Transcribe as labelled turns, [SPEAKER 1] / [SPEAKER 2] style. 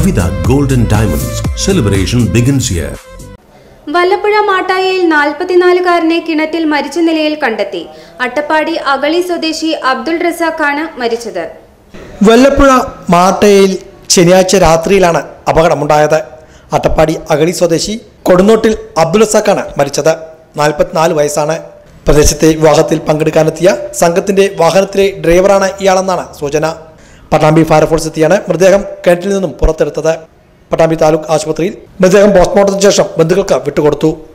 [SPEAKER 1] Kavitha golden diamonds celebration begins here
[SPEAKER 2] Vallappuzha മാട്ടായയിൽ നാൽപ്പത്തിനാലുകാരനെ കിണറ്റിൽ മരിച്ച നിലയിൽ കണ്ടെത്തി അട്ടപ്പാടി അഗളി സ്വദേശി അബ്ദുൾ റസാഖാണ് മരിച്ചത്
[SPEAKER 3] വല്ലപ്പുഴ മാട്ടയിൽ ശനിയാഴ്ച രാത്രിയിലാണ് അപകടമുണ്ടായത് അട്ടപ്പാടി അഗളി സ്വദേശി കൊടുന്നോട്ടിൽ അബ്ദുൽ റസാഖാണ് മരിച്ചത് നാൽപ്പത്തിനാല് വയസ്സാണ് പ്രദേശത്തെ വിവാഹത്തിൽ പങ്കെടുക്കാനെത്തിയ സംഘത്തിന്റെ വാഹനത്തിലെ ഡ്രൈവറാണ് ഇയാളെന്നാണ് സൂചന പട്ടാമ്പി ഫയർഫോഴ്സ് എത്തിയാണ് മൃതദേഹം കിണറ്റിൽ നിന്നും പുറത്തെടുത്തത് പട്ടാമ്പി താലൂക്ക് ആശുപത്രിയിൽ മൃതദേഹം പോസ്റ്റ്മോർട്ടത്തിന് ശേഷം ബന്ധുക്കൾക്ക് വിട്ടുകൊടുത്തു